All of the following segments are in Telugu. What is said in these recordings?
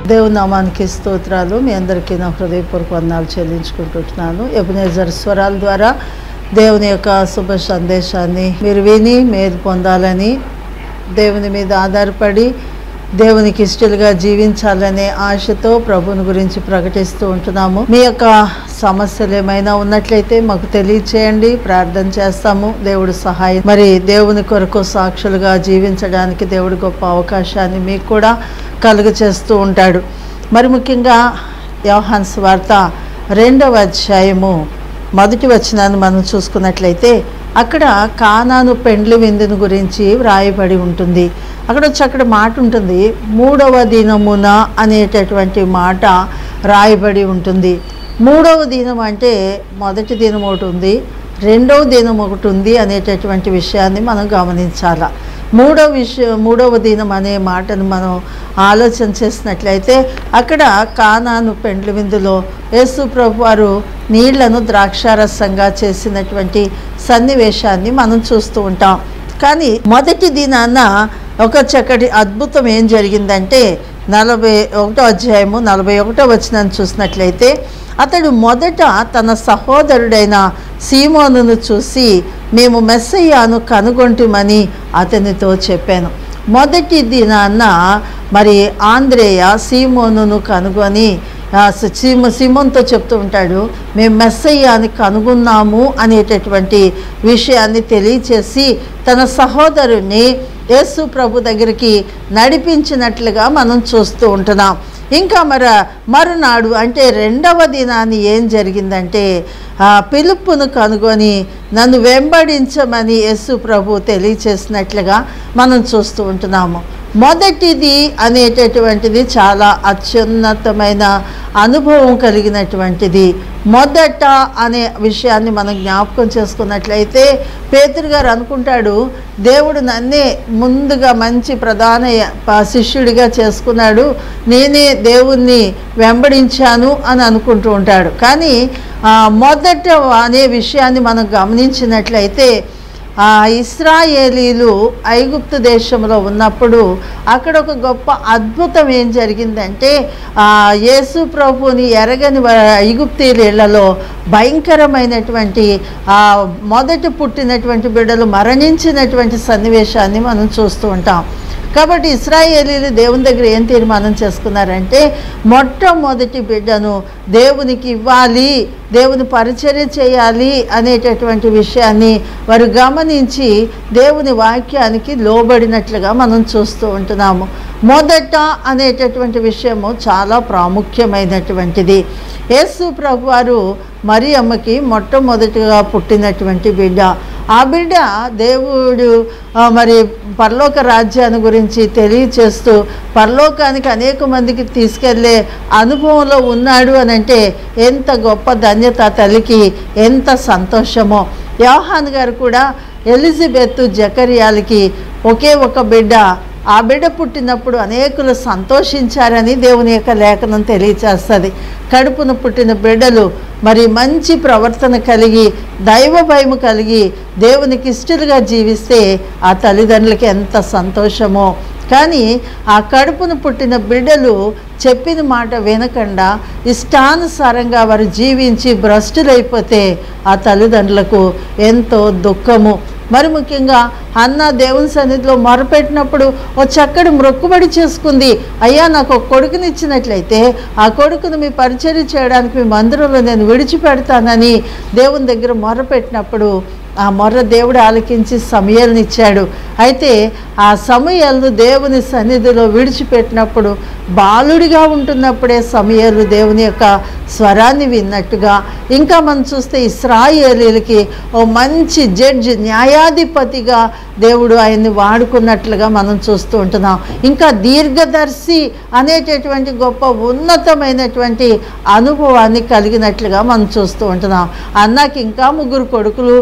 దేవుని నామానికి స్తోత్రాలు మీ అందరికీ నా హృదయపూర్వక వందనాలు చెల్లించుకుంటున్నాను ఎబినేజర్ స్వరాల ద్వారా దేవుని యొక్క శుభ సందేశాన్ని మీరు విని మేలు పొందాలని దేవుని మీద ఆధారపడి దేవునికి ఇష్టలుగా జీవించాలనే ఆశతో ప్రభుని గురించి ప్రకటిస్తూ ఉంటున్నాము మీ యొక్క సమస్యలు ఏమైనా ఉన్నట్లయితే మాకు తెలియచేయండి ప్రార్థన చేస్తాము దేవుడు సహాయం మరి దేవుని కొరకు సాక్షులుగా జీవించడానికి దేవుడు గొప్ప అవకాశాన్ని మీకు కూడా కలుగ చేస్తూ ఉంటాడు మరి ముఖ్యంగా యోహాన్స్ వార్త రెండవ అధ్యాయము మొదటి వచనాన్ని మనం చూసుకున్నట్లయితే అక్కడ కానాను పెండ్లి విందుని గురించి వ్రాయబడి ఉంటుంది అక్కడ వచ్చి అక్కడ మాట ఉంటుంది మూడవ దినమున అనేటటువంటి మాట రాయబడి ఉంటుంది మూడవ దినం అంటే మొదటి దినం ఒకటి ఉంది రెండవ దినం ఒకటి ఉంది అనేటటువంటి విషయాన్ని మనం గమనించాల మూడవ విషయం మూడవ దినం అనే మాటను మనం ఆలోచన చేసినట్లయితే అక్కడ కానాను పెండ్లి విందులో యేసు ప్రభు వారు నీళ్లను ద్రాక్షారసంగా చేసినటువంటి సన్నివేశాన్ని మనం చూస్తూ ఉంటాం కానీ మొదటి దినాన ఒక చక్కటి అద్భుతం ఏం జరిగిందంటే నలభై ఒకటో అధ్యాయము నలభై ఒకటో వచనాన్ని చూసినట్లయితే అతడు మొదట తన సహోదరుడైన సీమోనును చూసి మేము మెస్సయ్యాను కనుగొంటుమని అతనితో చెప్పాను మొదటి దినాన మరి ఆంధ్రేయ సీమోనును కనుగొని ఆ, సీమ సీమోన్తో చెప్తూ ఉంటాడు మేము మెస్సయ్యాని కనుగొన్నాము అనేటటువంటి విషయాన్ని తెలియచేసి తన సహోదరుణ్ణి యేసు ప్రభు దగ్గరికి నడిపించినట్లుగా మనం చూస్తూ ఉంటున్నాం ఇంకా మర మరునాడు అంటే రెండవ దినాన్ని ఏం జరిగిందంటే ఆ పిలుపును కనుగొని నన్ను వెంబడించమని యేసు ప్రభు తెలియచేసినట్లుగా మనం చూస్తూ ఉంటున్నాము మొదటిది అనేటటువంటిది చాలా అత్యున్నతమైన అనుభవం కలిగినటువంటిది మొదట అనే విషయాన్ని మనం జ్ఞాపకం చేసుకున్నట్లయితే పేతురు గారు అనుకుంటాడు దేవుడు నన్నే ముందుగా మంచి ప్రధాన ప- శిష్యుడిగా చేసుకున్నాడు నేనే దేవుణ్ణి వెంబడించాను అని అనుకుంటూ ఉంటాడు కానీ ఆ, మొదట అనే విషయాన్ని మనం గమనించినట్లయితే ఆ ఇస్రాయేలీలు ఐగుప్తు దేశంలో ఉన్నప్పుడు అక్కడ ఒక గొప్ప అద్భుతం ఏం జరిగిందంటే ఆ యేసు ప్రభుని ఎరగని వ- ఐగుప్తీయుల ఇళ్లలో భయంకరమైనటువంటి ఆ మొదట పుట్టినటువంటి బిడ్డలు మరణించినటువంటి సన్నివేశాన్ని మనం చూస్తూ ఉంటాం కాబట్టి ఇస్రాయేలీలు దేవుని దగ్గర ఏం తీర్మానం చేసుకున్నారంటే మొట్టమొదటి బిడ్డను దేవునికి ఇవ్వాలి దేవుని పరిచర్య చేయాలి అనేటటువంటి విషయాన్ని వారు గమనించి దేవుని వాక్యానికి లోబడినట్లుగా మనం చూస్తూ ఉంటున్నాము మొదట అనేటటువంటి విషయము చాలా ప్రాముఖ్యమైనటువంటిది యేసు ప్రభు వారు మరి అమ్మకి మొట్టమొదటిగా పుట్టినటువంటి బిడ్డ ఆ బిడ్డ దేవుడు ఆ, మరి పరలోక రాజ్యాన్ని గురించి తెలియచేస్తూ పరలోకానికి అనేక మందికి తీసుకెళ్లే అనుభవంలో ఉన్నాడు అని అంటే ఎంత గొప్ప ధన్యత ఆ తల్లికి ఎంత సంతోషమో యోహాన్ గారు కూడా ఎలిజబెత్ జకరియాలకి ఒకే ఒక బిడ్డ ఆ బిడ్డ పుట్టినప్పుడు అనేకులు సంతోషించారని దేవుని యొక్క లేఖనం తెలియచేస్తుంది కడుపున పుట్టిన బిడ్డలు మరి మంచి ప్రవర్తన కలిగి దైవ భయము కలిగి దేవునికి ఇష్టలుగా జీవిస్తే ఆ తల్లిదండ్రులకి ఎంత సంతోషమో కానీ ఆ కడుపున పుట్టిన బిడ్డలు చెప్పిన మాట వినకుండా ఇష్టానుసారంగా వారు జీవించి భ్రష్టులైపోతే ఆ తల్లిదండ్రులకు ఎంతో దుఃఖము మరి ముఖ్యంగా అన్న దేవుని సన్నిధిలో మొరపెట్టినప్పుడు ఓ చక్కటి మొక్కుబడి చేసుకుంది అయ్యా నాకు ఒక కొడుకునిచ్చినట్లయితే ఆ కొడుకును మీ పరిచర్య చేయడానికి మీ మందిరంలో నేను విడిచిపెడతానని దేవుని దగ్గర మొరపెట్టినప్పుడు ఆ మొర్ర దేవుడు ఆలకించి సమయాలనిచ్చాడు అయితే ఆ సమయాలను దేవుని సన్నిధిలో విడిచిపెట్టినప్పుడు బాలుడిగా ఉంటున్నప్పుడే సమయాలు దేవుని యొక్క స్వరాన్ని విన్నట్టుగా ఇంకా మనం చూస్తే ఇస్రాయేలీలకి ఓ మంచి జడ్జి న్యాయాధిపతిగా దేవుడు ఆయన్ని వాడుకున్నట్లుగా మనం చూస్తూ ఉంటున్నాం ఇంకా దీర్ఘదర్శి అనేటటువంటి గొప్ప ఉన్నతమైనటువంటి అనుభవాన్ని కలిగినట్లుగా మనం చూస్తూ ఉంటున్నాం అన్నకి ఇంకా ముగ్గురు కొడుకులు ఇద్దరు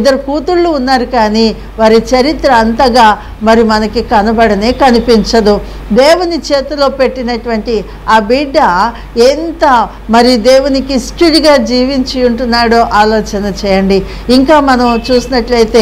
ఇద్దరు కూతుళ్ళు ఉన్నారు కానీ వారి చరిత్ర అంతగా మరి మనకి కనబడనే కనిపించదు దేవుని చేతిలో పెట్టినటువంటి ఆ బిడ్డ ఎంత మరి దేవునికి ఇష్టడిగా జీవించి ఉంటున్నాడో ఆలోచన చేయండి ఇంకా మనం చూసినట్లయితే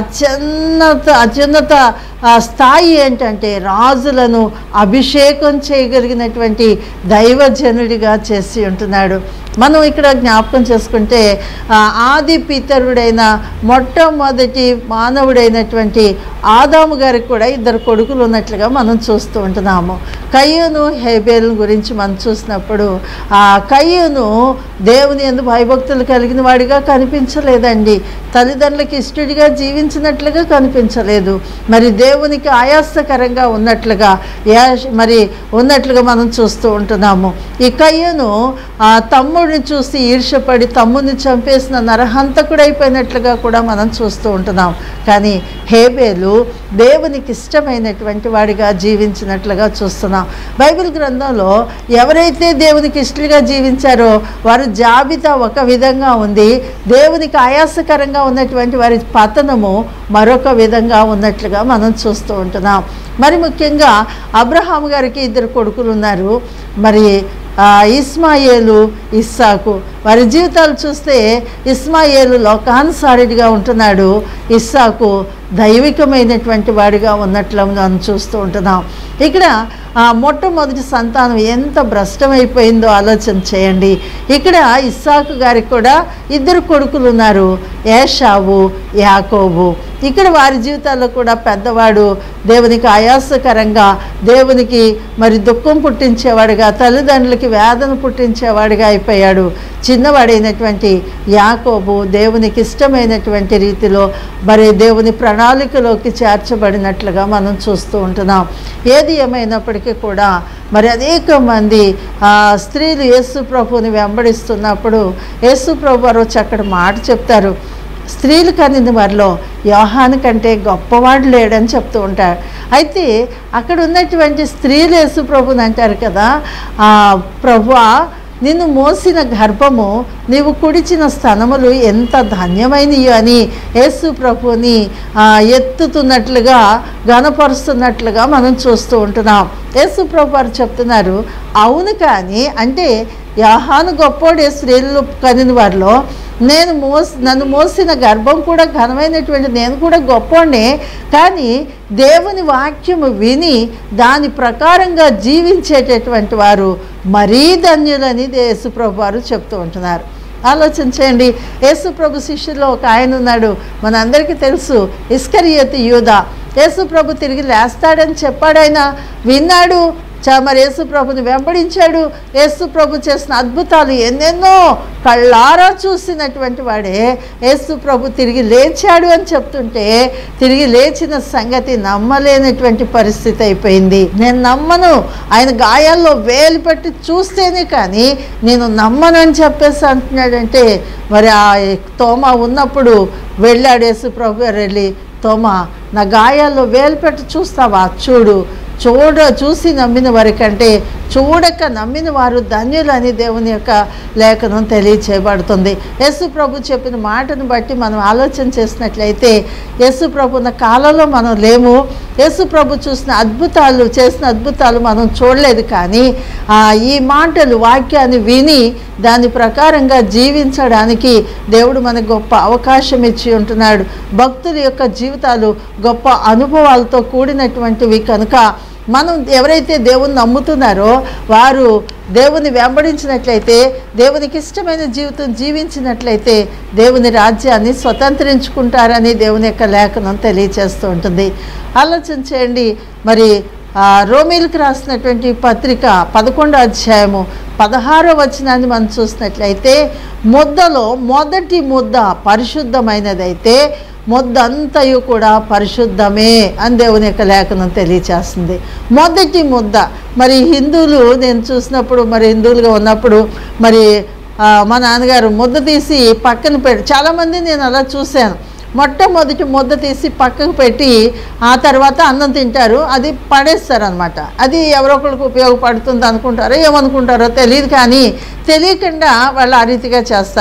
అత్యున్నత అత్యున్నత ఆ స్థాయి ఏంటంటే రాజులను అభిషేకం చేయగలిగినటువంటి దైవజనుడిగా చేసి ఉంటున్నాడు మనం ఇక్కడ జ్ఞాపకం చేసుకుంటే ఆ, ఆది పితరుడైన మొట్టమొదటి మానవుడైనటువంటి ఆదాము గారికి కూడా ఇద్దరు కొడుకులు ఉన్నట్లుగా మనం చూస్తూ ఉంటున్నాము కయ్యూను హేబేల్ గురించి మనం చూసినప్పుడు ఆ కయ్యూను దేవుని ఎందు భయభక్తులు కలిగిన వాడిగా కనిపించలేదండి తల్లిదండ్రులకి ఇష్టడిగా జీవించినట్లుగా కనిపించలేదు మరి దేవునికి ఆయాసకరంగా ఉన్నట్లుగా యాష్- మరి ఉన్నట్లుగా మనం చూస్తూ ఉంటున్నాము ఈ కయ్యను ఆ తమ్ముడిని చూసి ఈర్షపడి తమ్ముడిని చంపేసిన నరహంతకుడైపోయినట్లుగా కూడా మనం చూస్తూ ఉంటున్నాం కానీ హేబేలు దేవునికి ఇష్టమైనటువంటి వాడిగా జీవించినట్లుగా చూస్తున్నాం బైబిల్ గ్రంథంలో ఎవరైతే దేవునికి ఇష్టలుగా జీవించారో వారి జాబితా ఒక విధంగా ఉంది దేవునికి ఆయాసకరంగా ఉన్నటువంటి వారి పతనము మరొక విధంగా ఉన్నట్లుగా మనం చూస్తూ ఉంటున్నాం మరి ముఖ్యంగా అబ్రహాం గారికి ఇద్దరు కొడుకులు ఉన్నారు మరి ఆ, ఇస్మాయేలు ఇస్సాకు వారి జీవితాలు చూస్తే ఇస్మాయేలు లోకానుసారిగా ఉంటున్నాడు ఇస్సాకు దైవికమైనటువంటి వాడిగా ఉన్నట్లు మనం చూస్తూ ఉంటున్నాం ఇక్కడ ఆ మొట్టమొదటి సంతానం ఎంత భ్రష్టమైపోయిందో ఆలోచన చేయండి ఇక్కడ ఇస్సాకు గారికి కూడా ఇద్దరు కొడుకులు ఉన్నారు ఏషావు యాకోబు ఇక్కడ వారి జీవితాల్లో కూడా పెద్దవాడు దేవునికి ఆయాసకరంగా దేవునికి మరి దుఃఖం పుట్టించేవాడుగా తల్లిదండ్రులకి వేదన పుట్టించేవాడిగా అయిపోయాడు చిన్నవాడైనటువంటి యాకోబు దేవునికి ఇష్టమైనటువంటి రీతిలో మరి దేవుని ప్రణాళికలోకి చేర్చబడినట్లుగా మనం చూస్తూ ఉంటున్నాం ఏది ఏమైనప్పటికీ కూడా మరి అనేక మంది ఆ, స్త్రీలు యేసు ప్రభుని వెంబడిస్తున్నప్పుడు యేసు ప్రభు వారు చక్కటి మాట చెప్తారు స్త్రీలు కనిన వారిలో యోహాను కంటే గొప్పవాడు లేడని చెప్తూ ఉంటారు అయితే అక్కడ ఉన్నటువంటి స్త్రీలు యేసు ప్రభుని అంటారు కదా ఆ, ప్రభువా నిన్ను మోసిన గర్భము నీవు కుడిచిన స్తనములు ఎంత ధన్యమైనవి అని యేసు ప్రభుని ఆ, ఎత్తుతున్నట్లుగా గనపరుస్తున్నట్లుగా మనం చూస్తూ ఉంటున్నాం యేసు ప్రభు వారు చెప్తున్నారు అవును కానీ అంటే యాహాను గొప్పోడే స్త్రీలు కనిన వారిలో నేను మోస్ నన్ను మోసిన గర్భం కూడా ఘనమైనటువంటి నేను కూడా గొప్పోడే కానీ దేవుని వాక్యము విని దాని ప్రకారంగా జీవించేటటువంటి వారు మరీ ధన్యులని యేసుప్రభు వారు చెప్తూ ఉంటున్నారు ఆలోచన చేయండి యేసుప్రభు శిష్యుల్లో ఒక ఆయన ఉన్నాడు మనందరికీ తెలుసు ఇస్కరియతి యూద యేసుప్రభు తిరిగి లేస్తాడని చెప్పాడు ఆయన విన్నాడు చ- మరి యేసు ప్రభుని వెంబడించాడు యేసు ప్రభు చేసిన అద్భుతాలు ఎన్నెన్నో కళ్ళారా చూసినటువంటి వాడే యేసు ప్రభు తిరిగి లేచాడు అని చెప్తుంటే తిరిగి లేచిన సంగతి నమ్మలేనటువంటి పరిస్థితి అయిపోయింది నేను నమ్మను ఆయన గాయాల్లో వేలు పెట్టి చూస్తేనే కానీ నేను నమ్మను అని చెప్పేసి అంటున్నాడంటే మరి ఆ తోమ ఉన్నప్పుడు వెళ్ళాడు యేసు ప్రభు గారు వెళ్ళి తోమ నా గాయాల్లో వేలు పెట్టి చూస్తావా చూడు చూడ చూసి నమ్మిన వారికంటే చూడక నమ్మిన వారు ధన్యులని దేవుని యొక్క లేఖనం తెలియచేయబడుతుంది యేసు ప్రభు చెప్పిన మాటను బట్టి మనం ఆలోచన చేసినట్లయితే యేసు ప్రభు ఉన్న కాలంలో మనం లేము యేసు ప్రభు చూసిన అద్భుతాలు చేసిన అద్భుతాలు మనం చూడలేదు కానీ ఆ, ఈ మాటలు వాక్యాన్ని విని దాని ప్రకారంగా జీవించడానికి దేవుడు మనకు గొప్ప అవకాశం ఇచ్చి ఉంటున్నాడు భక్తుల యొక్క జీవితాలు గొప్ప అనుభవాలతో కూడినటువంటివి కనుక మనం ఎవరైతే దేవుని నమ్ముతున్నారో వారు దేవుని వెంబడించినట్లయితే దేవునికి ఇష్టమైన జీవితం జీవించినట్లయితే దేవుని రాజ్యాన్ని స్వతంత్రించుకుంటారని దేవుని యొక్క లేఖనం తెలియచేస్తూ ఉంటుంది ఆలోచన చేయండి మరి ఆ, రోమిల్కి రాసినటువంటి పత్రిక పదకొండో అధ్యాయము పదహారో వచనాన్ని మనం చూసినట్లయితే ముద్దలో మొదటి ముద్ద పరిశుద్ధమైనదైతే ముద్దంతయు కూడా పరిశుద్ధమే అని దేవుని యొక్క లేఖనం తెలియచేస్తుంది మొదటి ముద్ద మరి హిందువులు నేను చూసినప్పుడు మరి హిందువులుగా ఉన్నప్పుడు మరి ఆ, మా నాన్నగారు ముద్ద తీసి పక్కన పెట్టి చాలామంది నేను అలా చూశాను మొట్టమొదటి ముద్ద తీసి పక్కకు పెట్టి ఆ తర్వాత అన్నం తింటారు అది పడేస్తారు అనమాట అది ఎవరో ఒకరికి ఉపయోగపడుతుంది అనుకుంటారో ఏమనుకుంటారో తెలియదు కానీ తెలియకుండా వాళ్ళు ఆ రీతిగా చేస్తారు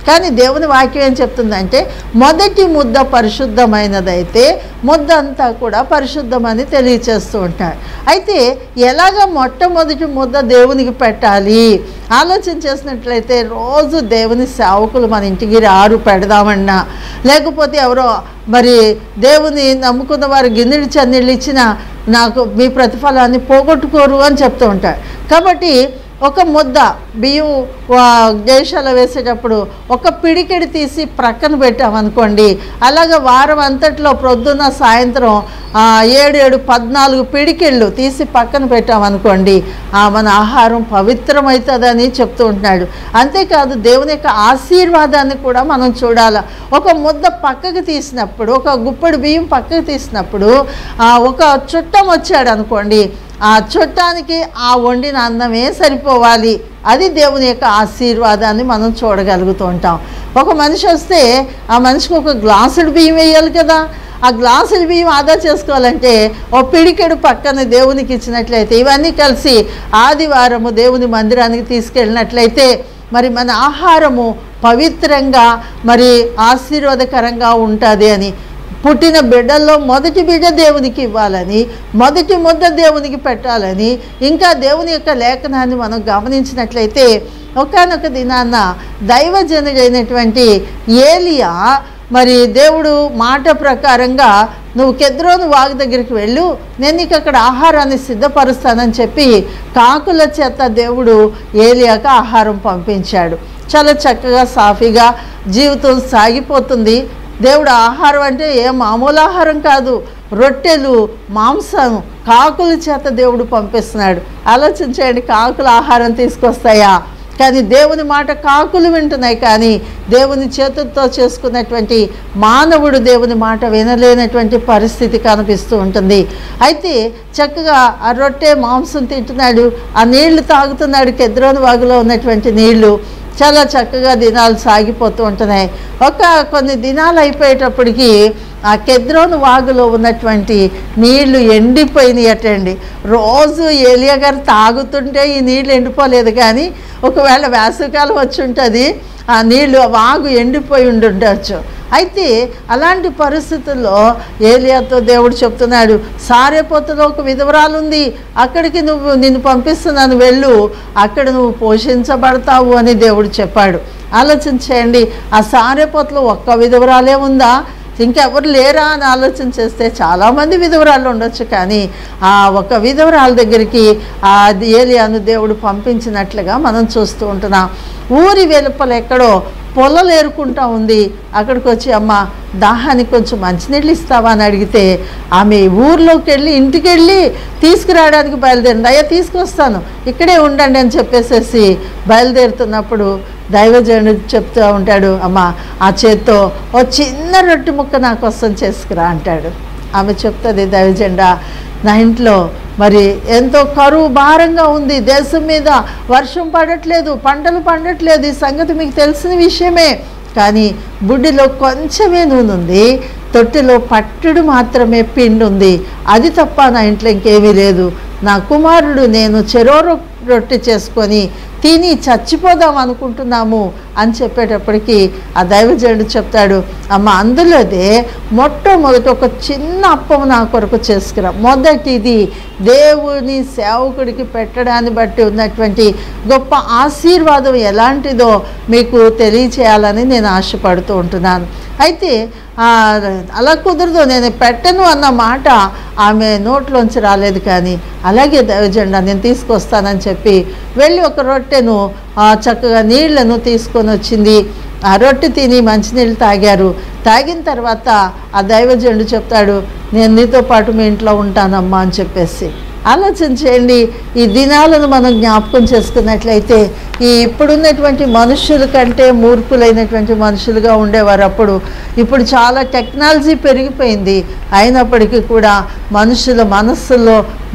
కానీ దేవుని వాక్యం ఏం చెప్తుందంటే మొదటి ముద్ద పరిశుద్ధమైనదైతే ముద్ద అంతా కూడా పరిశుద్ధమని తెలియచేస్తూ ఉంటాడు అయితే ఎలాగ మొట్టమొదటి ముద్ద దేవునికి పెట్టాలి ఆలోచన చేసినట్లయితే రోజు దేవుని సేవకులు మన ఇంటికి రారు పెడదామన్నా లేకపోతే ఎవరో మరి దేవుని నమ్ముకున్న వారు గిన్నెలు చన్నీళ్ళు ఇచ్చినా నాకు మీ ప్రతిఫలాన్ని పోగొట్టుకోరు అని చెప్తూ ఉంటాడు కాబట్టి ఒక ముద్ద బియ్యం వా- దేశాలు వేసేటప్పుడు ఒక పిడికెడి తీసి ప్రక్కన పెట్టామనుకోండి అలాగే వారం అంతట్లో ప్రొద్దున సాయంత్రం ఆ, ఏడు ఏడు పద్నాలుగు పిడికెళ్ళు తీసి పక్కన పెట్టామనుకోండి ఆ, మన ఆహారం పవిత్రమవుతుందని చెప్తూ ఉంటున్నాడు అంతేకాదు దేవుని యొక్క ఆశీర్వాదాన్ని కూడా మనం చూడాలి ఒక ముద్ద పక్కకు తీసినప్పుడు ఒక గుప్పెడు బియ్యం పక్కకు తీసినప్పుడు ఆ, ఒక చుట్టం వచ్చాడు అనుకోండి ఆ చుట్టానికి ఆ వండిన అన్నమే సరిపోవాలి అది దేవుని యొక్క ఆశీర్వాదాన్ని మనం చూడగలుగుతూ ఉంటాం ఒక మనిషి వస్తే ఆ మనిషికి ఒక గ్లాసుడు బియ్యం వేయాలి కదా ఆ గ్లాసుడు బియ్యం ఆదా చేసుకోవాలంటే ఓ పిడికెడు పక్కన దేవునికి ఇచ్చినట్లయితే ఇవన్నీ కలిసి ఆదివారము దేవుని మందిరానికి తీసుకెళ్ళినట్లయితే మరి మన ఆహారము పవిత్రంగా మరి ఆశీర్వాదకరంగా ఉంటుంది అని పుట్టిన బిడ్డల్లో మొదటి బిడ్డ దేవునికి ఇవ్వాలని మొదటి ముద్ద దేవునికి పెట్టాలని ఇంకా దేవుని యొక్క లేఖనాన్ని మనం గమనించినట్లయితే ఒకానొక దినాన్న దైవజనుడైనటువంటి ఏలియా మరి దేవుడు మాట ప్రకారంగా నువ్వు కెద్రోను వాగు దగ్గరికి వెళ్ళు నేను నీకు అక్కడ ఆహారాన్ని సిద్ధపరుస్తానని చెప్పి కాకుల చేత దేవుడు ఏలియాక ఆహారం పంపించాడు చాలా చక్కగా సాఫీగా జీవితం సాగిపోతుంది దేవుడు ఆహారం అంటే ఏ మామూలు ఆహారం కాదు రొట్టెలు మాంసం కాకుల చేత దేవుడు పంపిస్తున్నాడు ఆలోచించండి కాకుల ఆహారం తీసుకొస్తాయా కానీ దేవుని మాట కాకులు వింటున్నాయి కానీ దేవుని చేతులతో చేసుకున్నటువంటి మానవుడు దేవుని మాట వినలేనటువంటి పరిస్థితి కనిపిస్తూ ఉంటుంది అయితే చక్కగా ఆ రొట్టె మాంసం తింటున్నాడు ఆ నీళ్లు తాగుతున్నాడు కెద్రోని వాగులో ఉన్నటువంటి నీళ్లు చాలా చక్కగా దినాలు సాగిపోతూ ఉంటున్నాయి ఒక కొన్ని దినాలు అయిపోయేటప్పటికి ఆ కెద్రోను వాగులో ఉన్నటువంటి నీళ్లు ఎండిపోయినాయి అటండి రోజు ఏలియా గారు తాగుతుంటే ఈ నీళ్లు ఎండిపోలేదు కానీ ఒకవేళ వేసవికాలం వచ్చి ఉంటుంది ఆ నీళ్లు ఆ వాగు ఎండిపోయి ఉండి ఉండొచ్చు అయితే అలాంటి పరిస్థితుల్లో ఏలియాతో దేవుడు చెప్తున్నాడు సారేపోతులో ఒక విధవరాలు ఉంది అక్కడికి నువ్వు నిన్ను పంపిస్తున్నాను వెళ్ళు అక్కడ నువ్వు పోషించబడతావు అని దేవుడు చెప్పాడు ఆలోచన చేయండి ఆ సారేపోతులో ఒక్క విధవరాలే ఉందా ఇంకెవరు లేరా అని ఆలోచన చేస్తే చాలామంది విధవరాలు ఉండొచ్చు కానీ ఆ ఒక విధవరాల దగ్గరికి ఆ ఏలియాను దేవుడు పంపించినట్లుగా మనం చూస్తూ ఉంటున్నాం ఊరి వెలుపల ఎక్కడో పొలలు ఏరుకుంటా ఉంది అక్కడికి వచ్చి అమ్మ దాహానికి కొంచెం మంచినీళ్ళు ఇస్తావా అని అడిగితే ఆమె ఊర్లోకి వెళ్ళి ఇంటికి వెళ్ళి తీసుకురావడానికి బయలుదేరింది అయ్యా తీసుకొస్తాను ఇక్కడే ఉండండి అని చెప్పేసేసి బయలుదేరుతున్నప్పుడు దైవజనుడు చెప్తూ ఉంటాడు అమ్మ ఆ చేత్తో ఓ చిన్న రొట్టె ముక్క నా కోసం చేసుకురా అంటాడు ఆమె చెప్తుంది దైవజెండా నా ఇంట్లో మరి ఎంతో కరువు భారంగా ఉంది దేశం మీద వర్షం పడట్లేదు పంటలు పండట్లేదు ఈ సంగతి మీకు తెలిసిన విషయమే కానీ బుడ్డిలో కొంచెమే నూనె ఉంది తొట్టిలో పట్టుడు మాత్రమే పిండి ఉంది అది తప్ప నా ఇంట్లో ఇంకేమీ లేదు నా కుమారుడు నేను చెరో రొ- రొట్టె చేసుకొని తిని చచ్చిపోదాం అనుకుంటున్నాము అని చెప్పేటప్పటికి ఆ దైవజనుడు చెప్తాడు అమ్మ అందులోదే మొట్టమొదటి ఒక చిన్న అప్పం నా కొరకు చేసుకురా మొదటిది దేవుని సేవకుడికి పెట్టడాన్ని బట్టి ఉన్నటువంటి గొప్ప ఆశీర్వాదం ఎలాంటిదో మీకు తెలియచేయాలని నేను ఆశపడుతూ ఉంటున్నాను అయితే ఆ, అలా కుదరదు నేను పెట్టను అన్న మాట ఆమె నోట్లోంచి రాలేదు కానీ అలాగే దైవజెండా నేను తీసుకొస్తానని చెప్పి వెళ్ళి ఒక రొట్టెను ఆ, చక్కగా నీళ్లను తీసుకొని వచ్చింది ఆ రొట్టె తిని మంచినీళ్ళు తాగారు తాగిన తర్వాత ఆ దైవజనుడు చెప్తాడు నేను నీతో పాటు మీ ఇంట్లో ఉంటానమ్మా అని చెప్పేసి ఆలోచన చేయండి ఈ దినాలను మనం జ్ఞాపకం చేసుకున్నట్లయితే ఈ ఇప్పుడున్నటువంటి మనుషుల కంటే మూర్ఖులైనటువంటి మనుషులుగా ఉండేవారు అప్పుడు ఇప్పుడు చాలా టెక్నాలజీ పెరిగిపోయింది అయినప్పటికీ కూడా మనుషుల మనస్సుల్లో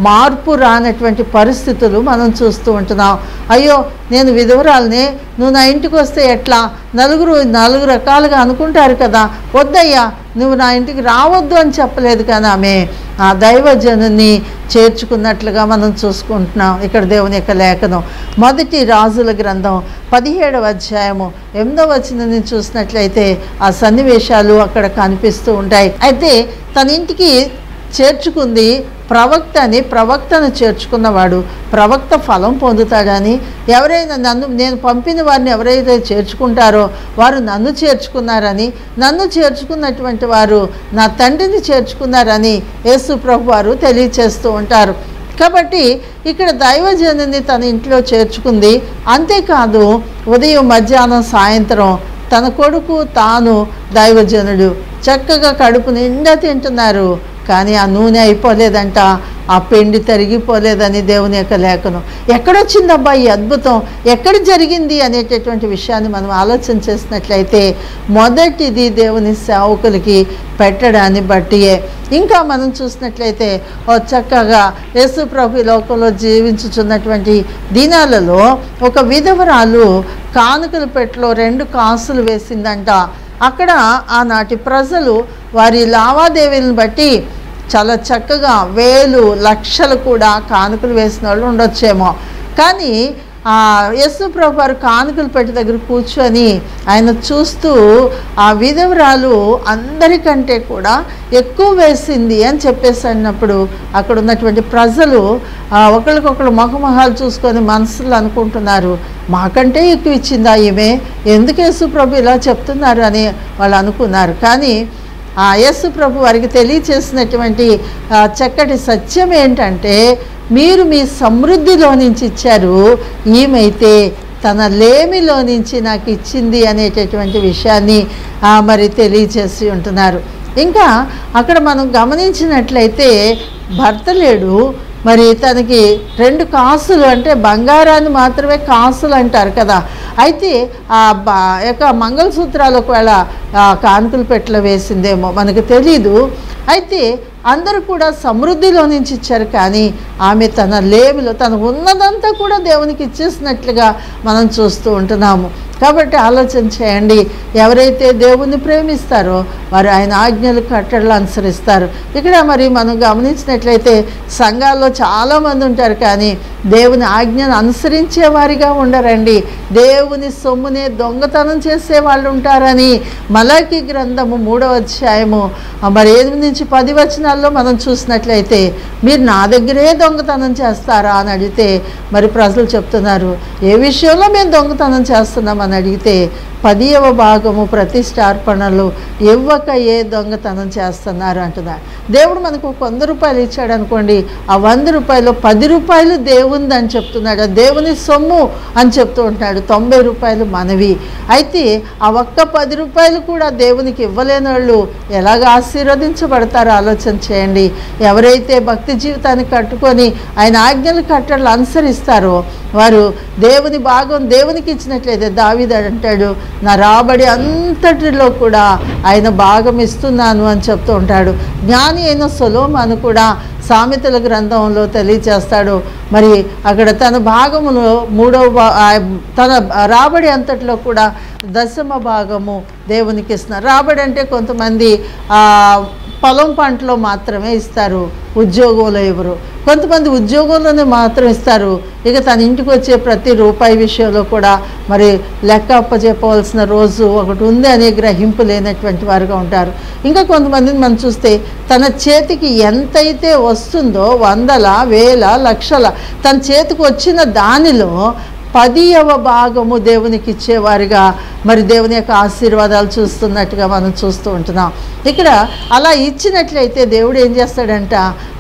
మార్పు రానటువంటి పరిస్థితులు మనం చూస్తూ ఉంటున్నాం అయ్యో నేను విధవరాలనే నువ్వు నా ఇంటికి వస్తే ఎట్లా నలుగురు నాలుగు రకాలుగా అనుకుంటారు కదా వద్దయ్యా నువ్వు నా ఇంటికి రావద్దు అని చెప్పలేదు కానీ ఆమె ఆ దైవజనుని చేర్చుకున్నట్లుగా మనం చూసుకుంటున్నాం ఇక్కడ దేవుని యొక్క లేఖనం మొదటి రాజుల గ్రంథం పదిహేడవ అధ్యాయము ఎనిమిదవ వచనం చూసినట్లయితే ఆ సన్నివేశాలు అక్కడ కనిపిస్తూ ఉంటాయి అయితే తన ఇంటికి చేర్చుకుంది ప్రవక్త అని ప్రవక్తను చేర్చుకున్నవాడు ప్రవక్త ఫలం పొందుతాడని ఎవరైనా నన్ను నేను పంపిన వారిని ఎవరైతే చేర్చుకుంటారో వారు నన్ను చేర్చుకున్నారని నన్ను చేర్చుకున్నటువంటి వారు నా తండ్రిని చేర్చుకున్నారని యేసు ప్రభు వారు తెలియచేస్తూ ఉంటారు కాబట్టి ఇక్కడ దైవజనుని తన ఇంట్లో చేర్చుకుంది అంతేకాదు ఉదయం మధ్యాహ్నం సాయంత్రం తన కొడుకు తాను దైవజనుడు చక్కగా కడుపు నిండా తింటున్నారు కానీ ఆ నూనె అయిపోలేదంట ఆ పిండి తరిగిపోలేదని దేవుని యొక్క లేఖనం ఎక్కడొచ్చిందబ్బా ఈ అద్భుతం ఎక్కడ జరిగింది అనేటటువంటి విషయాన్ని మనం ఆలోచన చేసినట్లయితే మొదటిది దేవుని సేవకులకి పెట్టడాన్ని బట్టియే ఇంకా మనం చూసినట్లయితే ఓ చక్కగా యేసు ప్రభు ఈ లోకంలో జీవించుచున్నటువంటి దినాలలో ఒక విధవరాలు కానుకల పెట్టలో రెండు కాసులు వేసిందంట అక్కడ ఆనాటి ప్రజలు వారి లావాదేవీలను బట్టి చాలా చక్కగా వేలు లక్షలు కూడా కానుకలు వేసిన వాళ్ళు ఉండొచ్చేమో కానీ ఆ యేసు ప్రభు వారు కానుకలు పెట్టి దగ్గర కూర్చొని ఆయన చూస్తూ ఆ విధవరాలు అందరికంటే కూడా ఎక్కువ వేసింది అని చెప్పేసి అన్నప్పుడు అక్కడ ఉన్నటువంటి ప్రజలు ఆ, ఒకరికొకరు ముఖమొహాలు చూసుకొని మనసులో అనుకుంటున్నారు మాకంటే ఎక్కువ ఇచ్చిందా ఈమె ఎందుకు యేసు ప్రభు ఇలా చెప్తున్నారు అని వాళ్ళు అనుకున్నారు కానీ ఆ యేసు ప్రభు వారికి తెలియచేసినటువంటి ఆ, చక్కటి సత్యం ఏంటంటే మీరు మీ సమృద్ధిలో నుంచి ఇచ్చారు ఈమెయితే తన లేమిలో నుంచి నాకు ఇచ్చింది అనేటటువంటి విషయాన్ని ఆ, మరి తెలియచేసి ఉంటున్నారు ఇంకా అక్కడ మనం గమనించినట్లయితే భర్త లేడు మరి తనకి రెండు కాసులు అంటే బంగారాన్ని మాత్రమే కాసులు అంటారు కదా అయితే ఆ బ యొక్క మంగళసూత్రాలు ఒకవేళ ఆ కానుకలు పెట్టలో వేసిందేమో మనకు తెలీదు అయితే అందరూ కూడా సమృద్ధిలో నుంచి ఇచ్చారు కానీ ఆమె తన లేమిలో తన ఉన్నదంతా కూడా దేవునికి ఇచ్చేసినట్లుగా మనం చూస్తూ ఉంటున్నాము కాబట్టి ఆలోచన చేయండి ఎవరైతే దేవుణ్ణి ప్రేమిస్తారో వారు ఆయన ఆజ్ఞలు కట్టడలు అనుసరిస్తారు ఇక్కడ మరి మనం గమనించినట్లయితే సంఘాల్లో చాలామంది ఉంటారు కానీ దేవుని ఆజ్ఞను అనుసరించే వారిగా ఉండరండి దేవుని సొమ్మునే దొంగతనం చేసే వాళ్ళు ఉంటారని మలాకి గ్రంథము మూడవ అధ్యాయము ఆ మరి ఎనిమిది నుంచి పది వచనాల్లో మనం చూసినట్లయితే మీరు నా దగ్గరే దొంగతనం చేస్తారా అని అడిగితే మరి ప్రజలు చెప్తున్నారు ఏ విషయంలో మేము దొంగతనం చేస్తున్నామని అడిగితే పదియవ భాగము ప్రతిష్టార్పణలు ఇవ్వక ఏ దొంగతనం చేస్తున్నారు అంటున్నారు దేవుడు మనకు ఒక వంద రూపాయలు ఇచ్చాడు అనుకోండి ఆ వంద రూపాయలు పది రూపాయలు దేవుంది అని చెప్తున్నాడు ఆ దేవుని సొమ్ము అని చెప్తూ ఉంటాడు తొంభై రూపాయలు మనవి అయితే ఆ ఒక్క పది రూపాయలు కూడా దేవునికి ఇవ్వలేని వాళ్ళు ఎలాగ ఆశీర్వదించబడతారో ఆలోచన చేయండి ఎవరైతే భక్తి జీవితాన్ని కట్టుకొని ఆయన ఆజ్ఞలు కట్టడలు అనుసరిస్తారో వారు దేవుని భాగం దేవునికి ఇచ్చినట్లయితే దావీదు అంటాడు నా రాబడి అంతటిలో కూడా ఆయన భాగం ఇస్తున్నాను అని చెప్తూ ఉంటాడు జ్ఞాని అయిన సొలోమాను కూడా సామెతల గ్రంథంలో తెలియచేస్తాడు మరి అక్కడ తన భాగములో మూడవ భా- ఆ తన రాబడి అంతట్లో కూడా దశమ భాగము దేవునికి ఇస్తున్నారు రాబడి అంటే కొంతమంది ఆ, పొలం పంటలో మాత్రమే ఇస్తారు ఉద్యోగంలో ఎవరు కొంతమంది ఉద్యోగంలోనే మాత్రం ఇస్తారు ఇక తన ఇంటికి వచ్చే ప్రతి రూపాయి విషయంలో కూడా మరి లెక్క అప్పచెప్పవలసిన రోజు ఒకటి ఉంది అనే గ్రహింపు లేనటువంటి వారుగా ఉంటారు ఇంకా కొంతమందిని మనం చూస్తే తన చేతికి ఎంతైతే వస్తుందో వందల వేల లక్షల తన చేతికి వచ్చిన దానిలో పదియవ భాగము దేవునికి ఇచ్చేవారిగా మరి దేవుని యొక్క ఆశీర్వాదాలు చూస్తున్నట్టుగా మనం చూస్తూ ఉంటున్నాం ఇక్కడ అలా ఇచ్చినట్లయితే దేవుడు ఏం చేస్తాడంట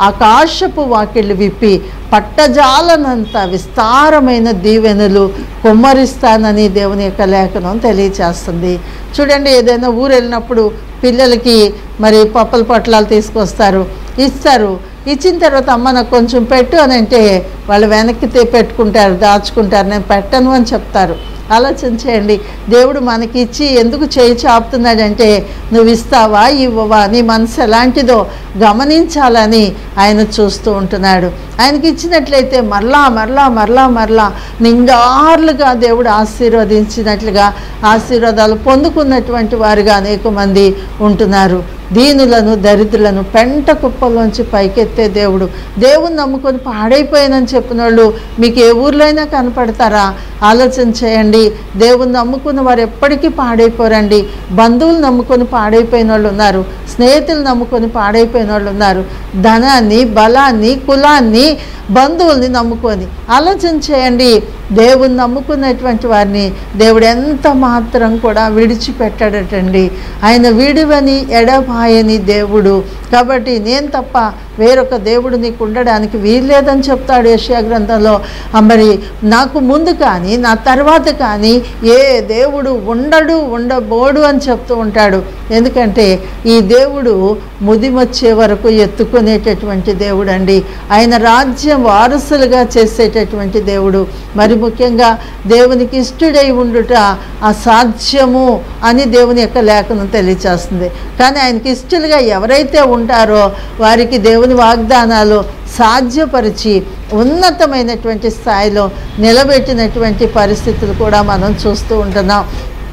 ఆకాశపు వాకిళ్ళు విప్పి పట్టజాలనంత విస్తారమైన దీవెనలు కుమ్మరిస్తానని దేవుని యొక్క లేఖనం తెలియచేస్తుంది చూడండి ఏదైనా ఊరు వెళ్ళినప్పుడు పిల్లలకి మరి పప్పల పొట్లాలు తీసుకొస్తారు ఇస్తారు ఇచ్చిన తర్వాత అమ్మ నాకు కొంచెం పెట్టు అని అంటే వాళ్ళు వెనక్కి తే- పెట్టుకుంటారు దాచుకుంటారు నేను పెట్టను అని చెప్తారు ఆలోచన చేయండి దేవుడు మనకి ఇచ్చి ఎందుకు చేయి చాపుతున్నాడంటే నువ్వు ఇస్తావా ఇవ్వవా నీ మనసు ఎలాంటిదో గమనించాలని ఆయన చూస్తూ ఉంటున్నాడు ఆయనకి ఇచ్చినట్లయితే మరలా మరలా మరలా మరలా నిండార్లుగా దేవుడు ఆశీర్వదించినట్లుగా ఆశీర్వాదాలు పొందుకున్నటువంటి వారుగా అనేక మంది ఉంటున్నారు దీనులను దరిద్రులను పెంట కుప్పలోంచి పైకెత్తే దేవుడు దేవుని నమ్ముకొని పాడైపోయానని చెప్పిన వాళ్ళు మీకు ఏ ఊర్లో అయినా కనపడతారా ఆలోచన చేయండి దేవుని నమ్ముకున్న వారు ఎప్పటికీ పాడైపోరండి బంధువులు నమ్ముకొని పాడైపోయిన వాళ్ళు ఉన్నారు స్నేహితులు నమ్ముకొని పాడైపోయిన వాళ్ళు ఉన్నారు ధనాన్ని బలాన్ని కులాన్ని బంధువుల్ని నమ్ముకొని ఆలోచన చేయండి దేవుని నమ్ముకున్నటువంటి వారిని దేవుడు ఎంత మాత్రం కూడా విడిచిపెట్టాడటండి ఆయన విడివని ఎడబాయని దేవుడు కాబట్టి నేను తప్ప వేరొక దేవుడు నీకు ఉండడానికి వీల్లేదని చెప్తాడు యెషయా గ్రంథంలో ఆ మరి నాకు ముందు కానీ నా తర్వాత కానీ ఏ దేవుడు ఉండడు ఉండబోడు అని చెప్తూ ఉంటాడు ఎందుకంటే ఈ దేవుడు ముదిమొచ్చే వరకు ఎత్తుకునేటటువంటి దేవుడు అండి ఆయన రాజ్యం వారసులుగా చేసేటటువంటి దేవుడు మరి ముఖ్యంగా దేవునికి ఇష్టడై ఉండుట అసాధ్యము అని దేవుని యొక్క లేఖనం తెలియచేస్తుంది కానీ ఆయనకి ఇష్టలుగా ఎవరైతే ఉంటారో వారికి దేవుని వాగ్దానాలు సాధ్యపరిచి ఉన్నతమైనటువంటి స్థాయిలో నిలబెట్టినటువంటి పరిస్థితులు కూడా మనం చూస్తూ ఉంటున్నాం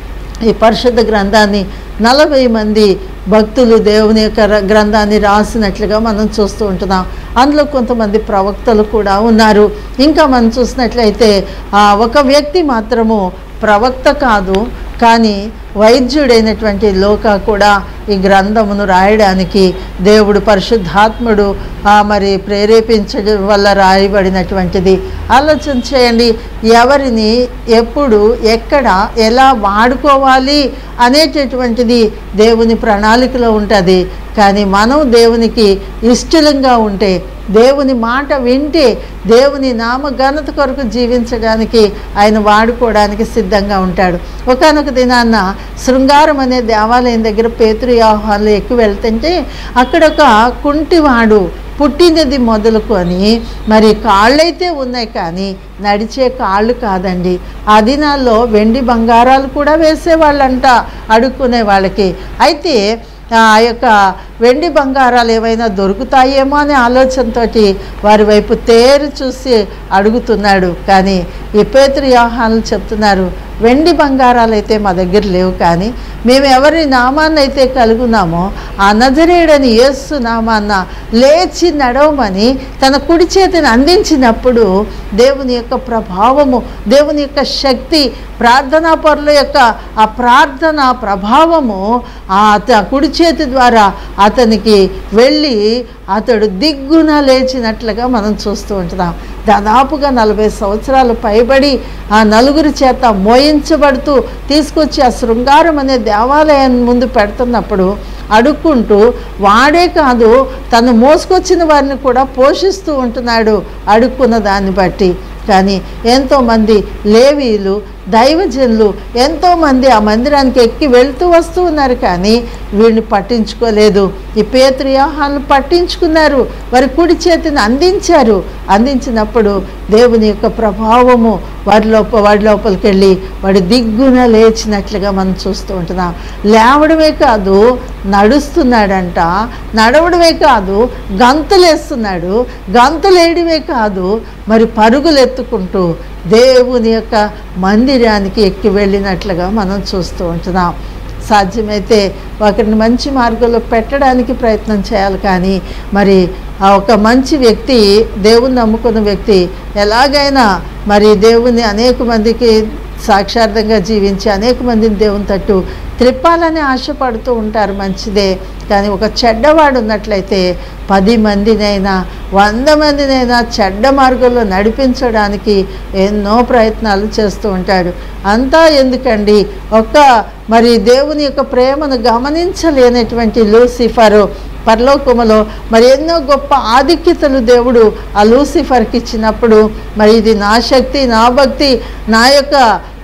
ఈ పరిశుద్ధ గ్రంథాన్ని నలభై మంది భక్తులు దేవుని యొక్క ర- గ్రంథాన్ని రాసినట్లుగా మనం చూస్తూ ఉంటున్నాం అందులో కొంతమంది ప్రవక్తలు కూడా ఉన్నారు ఇంకా మనం చూసినట్లయితే ఆ, ఒక వ్యక్తి మాత్రము ప్రవక్త కాదు కానీ వైద్యుడైనటువంటి లోక కూడా ఈ గ్రంథమును రాయడానికి దేవుడు పరిశుద్ధాత్ముడు ఆ, మరి ప్రేరేపించడం వల్ల రాయబడినటువంటిది ఆలోచన చేయండి ఎవరిని ఎప్పుడు ఎక్కడ ఎలా వాడుకోవాలి అనేటటువంటిది దేవుని ప్రణాళికలో ఉంటుంది కానీ మనం దేవునికి ఇష్టలంగా ఉంటే దేవుని మాట వింటే దేవుని నామ ఘనత కొరకు జీవించడానికి ఆయన వాడుకోవడానికి సిద్ధంగా ఉంటాడు ఒకనొక దినాన్న శృంగారం అనే దేవాలయం దగ్గర పేతురు ఆహ్వాన్లు ఎక్కువ వెళ్తుంటే అక్కడ ఒక కుంటివాడు పుట్టినది మొదలుకొని మరి కాళ్ళైతే ఉన్నాయి కానీ నడిచే కాళ్ళు కాదండి ఆ దినాల్లో వెండి బంగారాలు కూడా వేసేవాళ్ళంట అడుక్కునే వాళ్ళకి అయితే ఆ యొక్క వెండి బంగారాలు ఏమైనా దొరుకుతాయేమో అనే ఆలోచనతోటి వారి వైపు తేరు చూసి అడుగుతున్నాడు కానీ ఈ పేతురు వ్యవహారాలు చెప్తున్నారు వెండి బంగారాలు అయితే మా దగ్గర లేవు కానీ మేము ఎవరి నామాన్ని అయితే కలుగున్నామో ఆ నజరేడని యేసు నామాన్న లేచి నడవమని తన కుడి చేతిని అందించినప్పుడు దేవుని యొక్క ప్రభావము దేవుని యొక్క శక్తి ప్రార్థనా పరుల యొక్క ఆ ప్రార్థన ప్రభావము ఆ అత- కుడి చేతి ద్వారా అతనికి వెళ్ళి అతడు దిగ్గున లేచినట్లుగా మనం చూస్తూ ఉంటున్నాం దాదాపుగా నలభై సంవత్సరాలు పైబడి ఆ నలుగురి చేత మోయించబడుతూ తీసుకొచ్చి ఆ శృంగారం అనే దేవాలయం ముందు పెడుతున్నప్పుడు అడుక్కుంటూ వాడే కాదు తను మోసుకొచ్చిన వారిని కూడా పోషిస్తూ ఉంటున్నాడు అడుక్కున్న దాన్ని బట్టి కానీ ఎంతోమంది లేవీలు దైవజనులు ఎంతోమంది ఆ మందిరానికి ఎక్కి వెళ్తూ వస్తూ ఉన్నారు కానీ వీడిని పట్టించుకోలేదు ఈ పేత్రియాహాలను పట్టించుకున్నారు వారి కుడి చేతిని అందించారు అందించినప్పుడు దేవుని యొక్క ప్రభావము వారి లోప వాడి లోపలికి వెళ్ళి వాడి దిగ్గున లేచినట్లుగా మనం చూస్తూ ఉంటున్నాం లేవడమే కాదు నడుస్తున్నాడంట నడవడమే కాదు గంతులేస్తున్నాడు గంతులేయడమే కాదు మరి పరుగులు ఎత్తుకుంటూ దేవుని యొక్క మందిరానికి ఎక్కి వెళ్ళినట్లుగా మనం చూస్తూ ఉంటున్నాం సాధ్యమైతే ఒకరిని మంచి మార్గంలో పెట్టడానికి ప్రయత్నం చేయాలి కానీ మరి ఆ ఒక మంచి వ్యక్తి దేవుని నమ్ముకున్న వ్యక్తి ఎలాగైనా మరి దేవుని అనేక మందికి సాక్షార్థంగా జీవించి అనేక మందిని దేవుని తట్టు త్రిప్పాలని ఆశపడుతూ ఉంటారు మంచిదే కానీ ఒక చెడ్డవాడు ఉన్నట్లయితే పది మందినైనా వంద మందినైనా చెడ్డ మార్గంలో నడిపించడానికి ఎన్నో ప్రయత్నాలు చేస్తూ ఉంటాడు అంతా ఎందుకండి ఒక మరి దేవుని యొక్క ప్రేమను గమనించలేనటువంటి లూసిఫరు పరలోకములో మరి ఎన్నో గొప్ప ఆధిక్యతలు దేవుడు ఆ లూసిఫర్కి ఇచ్చినప్పుడు మరి ఇది నా శక్తి నా భక్తి నా యొక్క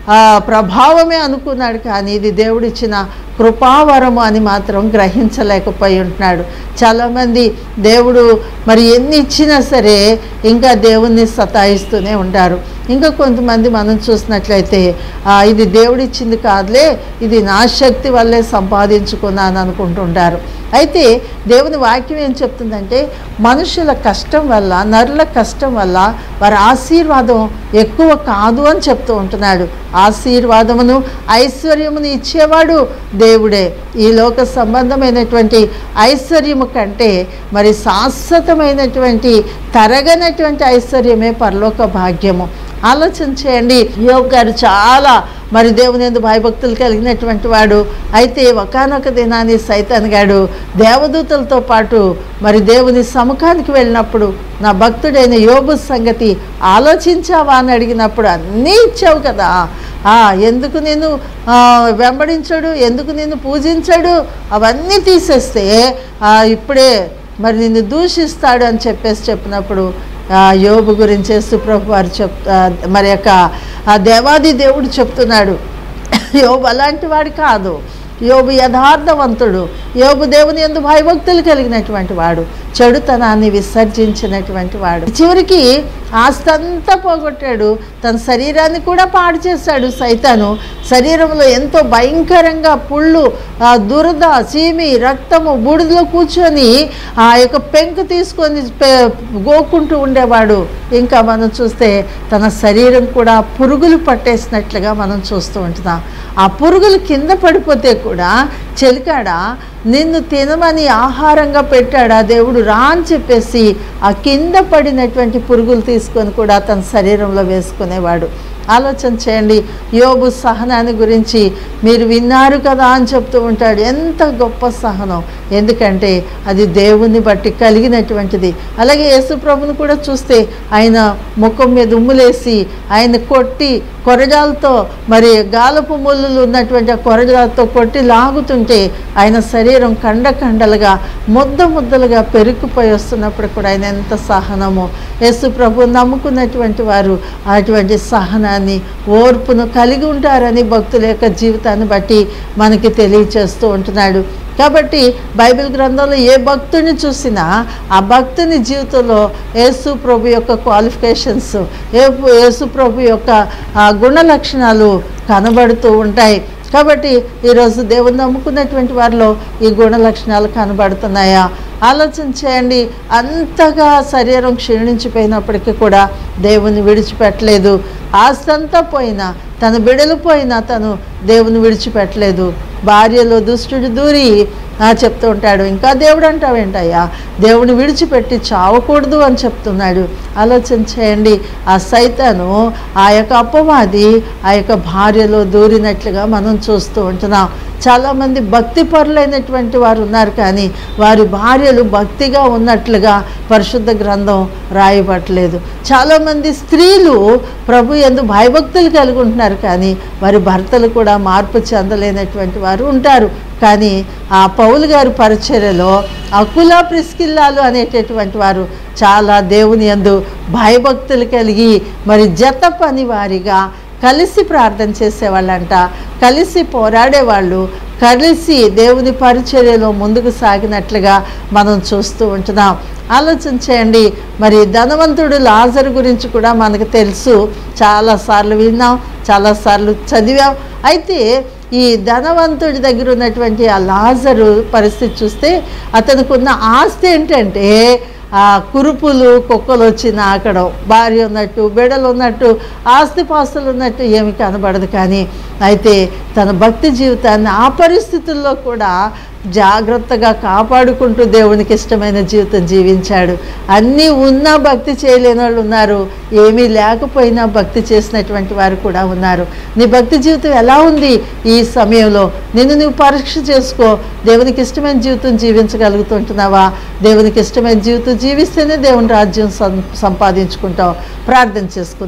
ఆ, ప్రభావమే అనుకున్నాడు కానీ ఇది దేవుడిచ్చిన కృపావరము అని మాత్రం గ్రహించలేకపోయి ఉంటున్నాడు చాలామంది దేవుడు మరి ఎన్ని ఇచ్చినా సరే ఇంకా దేవుణ్ణి సతాయిస్తూనే ఉంటారు ఇంకా కొంతమంది మనం చూసినట్లయితే "ఆ, ఇది దేవుడిచ్చింది కాదులే ఇది నా శక్తి వల్లే సంపాదించుకున్నాను అనుకుంటుంటారు అయితే దేవుని వాక్యం ఏం చెప్తుందంటే మనుషుల కష్టం వల్ల నరుల కష్టం వల్ల వారి ఆశీర్వాదం ఎక్కువ కాదు అని చెప్తూ ఉంటున్నాడు ఆశీర్వాదమును ఐశ్వర్యమును ఇచ్చేవాడు దేవుడే ఈ లోక సంబంధమైనటువంటి ఐశ్వర్యము కంటే మరి శాశ్వతమైనటువంటి తరగనటువంటి ఐశ్వర్యమే పరలోక భాగ్యము ఆలోచన చేయండి యోగ్ గారు చాలా మరి దేవుని ఎందు భయభక్తులు కలిగినటువంటి వాడు అయితే ఒకనొక దినాన్ని సైతాన్ గాడు దేవదూతలతో పాటు మరి దేవుని సముఖానికి వెళ్ళినప్పుడు నా భక్తుడైన యోబు సంగతి ఆలోచించావా అని అడిగినప్పుడు అన్నీ ఇచ్చావు కదా ఆ, ఎందుకు నేను ఆ, వెంబడించడు ఎందుకు నేను పూజించడు అవన్నీ తీసేస్తే ఆ, ఇప్పుడే మరి నిన్ను దూషిస్తాడు అని చెప్పేసి చెప్పినప్పుడు ఆ, యోబు గురించి యేసుప్రభు వారు చెప్ ఆ, మరి యొక్క ఆ దేవాది దేవుడు చెప్తున్నాడు యోబు అలాంటి వాడు కాదు యోబు యథార్థవంతుడు యోబు దేవుని ఎందు భయభక్తులు కలిగినటువంటి వాడు చెడుతనాన్ని విసర్జించినటువంటి వాడు చివరికి ఆస్తి అంతా పోగొట్టాడు తన శరీరాన్ని కూడా పాడు చేశాడు సైతాను శరీరంలో ఎంతో భయంకరంగా పుళ్ళు ఆ దురద చీమి రక్తము బూడిదలో కూర్చొని ఆ యొక్క పెంకు తీసుకొని పె- గోకుంటూ ఉండేవాడు ఇంకా మనం చూస్తే తన శరీరం కూడా పురుగులు పట్టేసినట్లుగా మనం చూస్తూ ఉంటున్నాం ఆ పురుగులు కింద పడిపోతే కూడా చెలికాడా నిన్ను తినమని ఆహారంగా పెట్టాడా దేవుడు రా అని చెప్పేసి ఆ కింద పడినటువంటి పురుగులు తీసుకొని కూడా తన శరీరంలో వేసుకునేవాడు ఆలోచన చేయండి యోబు సహనాన్ని గురించి మీరు విన్నారు కదా అని చెప్తూ ఉంటాడు ఎంత గొప్ప సహనం ఎందుకంటే అది దేవుని బట్టి కలిగినటువంటిది అలాగే యేసుప్రభుని కూడా చూస్తే ఆయన ముఖం మీద ఉమ్ములేసి ఆయన కొట్టి కొరడాలతో మరి గాలపు ముళ్ళులు ఉన్నటువంటి ఆ కొరడాలతో కొట్టి లాగుతుంటే ఆయన శరీరం కండ కండలుగా ముద్ద ముద్దలుగా పెరుక్కుపోయి వస్తున్నప్పుడు కూడా ఆయన ఎంత సహనమో యేసు ప్రభు నమ్ముకున్నటువంటి వారు అటువంటి సహనాన్ని ఓర్పును కలిగి ఉంటారని భక్తుల యొక్క జీవితాన్ని బట్టి మనకి తెలియచేస్తూ ఉంటున్నాడు కాబట్టి బైబిల్ గ్రంథంలో ఏ భక్తుని చూసినా ఆ భక్తుని జీవితంలో యేసు ప్రభు యొక్క క్వాలిఫికేషన్స్ ఏ యేసు ప్రభు యొక్క ఆ, గుణ లక్షణాలు కనబడుతూ ఉంటాయి కాబట్టి ఈరోజు దేవుని నమ్ముకున్నటువంటి వారిలో ఈ గుణ లక్షణాలు కనబడుతున్నాయా ఆలోచన చేయండి అంతగా శరీరం క్షీణించిపోయినప్పటికీ కూడా దేవుని విడిచిపెట్టలేదు ఆస్తంతా పోయినా తన బిడలు పోయినా తను దేవుని విడిచిపెట్టలేదు భార్యలో దుష్టుడు దూరి ఆ, చెప్తూ ఉంటాడు ఇంకా దేవుడు అంటావేంటయ్యా దేవుని విడిచిపెట్టి చావకూడదు అని చెప్తున్నాడు ఆలోచన చేయండి ఆ సైతాను ఆ యొక్క అపవాది ఆ యొక్క భార్యలో దూరినట్లుగా మనం చూస్తూ ఉంటున్నాం చాలామంది భక్తి పరులైనటువంటి వారు ఉన్నారు కానీ వారి భార్యలు భక్తిగా ఉన్నట్లుగా పరిశుద్ధ గ్రంథం రాయబట్టలేదు చాలామంది స్త్రీలు ప్రభు ఎందు భయభక్తులు కలిగి ఉంటున్నారు కానీ వారి భర్తలు కూడా మార్పు చెందలేనటువంటి వారు ఉంటారు కానీ ఆ పౌలు గారి పరిచర్యలో అకులా ప్రిస్కిల్లాలు అనేటటువంటి వారు చాలా దేవుని యందు భయభక్తులు కలిగి మరి జత పని వారిగా కలిసి ప్రార్థన చేసేవాళ్ళంట కలిసి పోరాడేవాళ్ళు కలిసి దేవుని పరిచర్యలో ముందుకు సాగినట్లుగా మనం చూస్తూ ఉంటున్నాం ఆలోచన చేయండి మరి ధనవంతుడు లాజరు గురించి కూడా మనకు తెలుసు చాలాసార్లు విన్నాం చాలాసార్లు చదివాం అయితే ఈ ధనవంతుడి దగ్గర ఉన్నటువంటి ఆ లాజరు పరిస్థితి చూస్తే అతనికి ఉన్న ఆస్తి ఏంటంటే ఆ కురుపులు కుక్కలు వచ్చి నాకడం భార్య ఉన్నట్టు బిడలు ఉన్నట్టు ఆస్తిపాస్తులు ఉన్నట్టు ఏమి కనబడదు కానీ అయితే తన భక్తి జీవితాన్ని ఆ పరిస్థితుల్లో కూడా జాగ్రత్తగా కాపాడుకుంటూ దేవునికి ఇష్టమైన జీవితం జీవించాడు అన్నీ ఉన్నా భక్తి చేయలేని వాళ్ళు ఉన్నారు ఏమీ లేకపోయినా భక్తి చేసినటువంటి వారు కూడా ఉన్నారు నీ భక్తి జీవితం ఎలా ఉంది ఈ సమయంలో నిన్ను నువ్వు పరీక్ష చేసుకో దేవునికి ఇష్టమైన జీవితం జీవించగలుగుతుంటున్నావా దేవునికి ఇష్టమైన జీవితం జీవిస్తేనే దేవుని రాజ్యం సం సంపాదించుకుంటావు ప్రార్థన చేసుకుందాం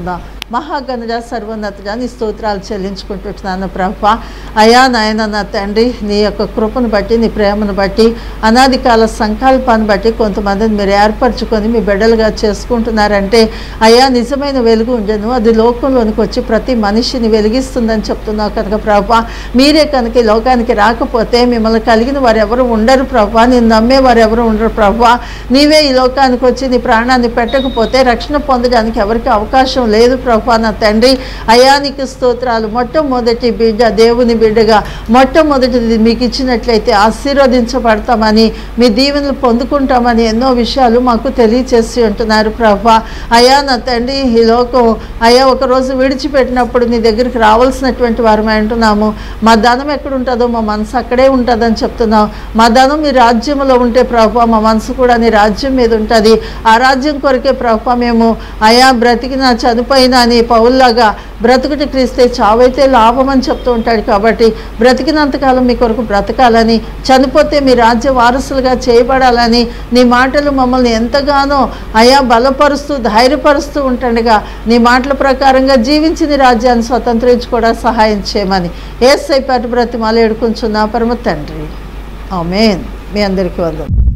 మహాగణజ సర్వోన్నతగా నీ స్తోత్రాలు చెల్లించుకుంటున్నాను ప్రభా అయా నాయన నా తండ్రి నీ యొక్క కృపను బట్టి నీ ప్రేమను బట్టి అనాది కాల సంకల్పాన్ని బట్టి కొంతమందిని మీరు ఏర్పరచుకొని మీ బిడ్డలుగా చేసుకుంటున్నారంటే అయా నిజమైన వెలుగు ఉండను అది లోకంలోనికి వచ్చి ప్రతి మనిషిని వెలిగిస్తుందని చెప్తున్నావు కనుక ప్రభా మీరే కనుక ఈ లోకానికి రాకపోతే మిమ్మల్ని కలిగిన వారు ఎవరు ఉండరు ప్రభా నేను నమ్మే వారు ఎవరు ఉండరు ప్రభా నీవే ఈ లోకానికి వచ్చి నీ ప్రాణాన్ని పెట్టకపోతే రక్షణ పొందడానికి ఎవరికి అవకాశం లేదు ప్రభా నా తండ్రి అయానికి స్తోత్రాలు మొట్టమొదటి బిడ్డ దేవుని బిడ్డగా మొట్టమొదటిది మీకు ఇచ్చినట్లయితే ఆశీర్వదించబడతామని మీ దీవెనలు పొందుకుంటామని ఎన్నో విషయాలు మాకు తెలియచేసి ఉంటున్నారు ప్రభా అయా నా తండ్రి ఈ లోకం అయా ఒకరోజు విడిచిపెట్టినప్పుడు నీ దగ్గరికి రావాల్సినటువంటి వారమై ఉంటున్నాము మా ధనం ఎక్కడ ఉంటుందో మా మనసు అక్కడే ఉంటుందని చెప్తున్నాం మా ధనం మీ రాజ్యంలో ఉంటే ప్రభా మా మనసు కూడా నీ రాజ్యం మీద ఉంటుంది ఆ రాజ్యం కొరకే ప్రభా మేము అయా బ్రతికినా చనిపోయినా అని పౌల్లాగా బ్రతుకుటి క్రీస్తే చావైతే లాభం అని చెప్తూ ఉంటాడు కాబట్టి బ్రతికినంతకాలం మీ కొరకు బ్రతకాలని చనిపోతే మీ రాజ్య వారసులుగా చేయబడాలని నీ మాటలు మమ్మల్ని ఎంతగానో అయా బలపరుస్తూ ధైర్యపరుస్తూ ఉంటుండగా నీ మాటల ప్రకారంగా జీవించి నీ రాజ్యాన్ని స్వతంత్రించుకోవడానికి సహాయం చేయమని ఏసై పట్టు బ్రతిమాలు ఎడుకుంటున్నా పరమ తండ్రి ఆమెన్ మీ అందరికీ వందలు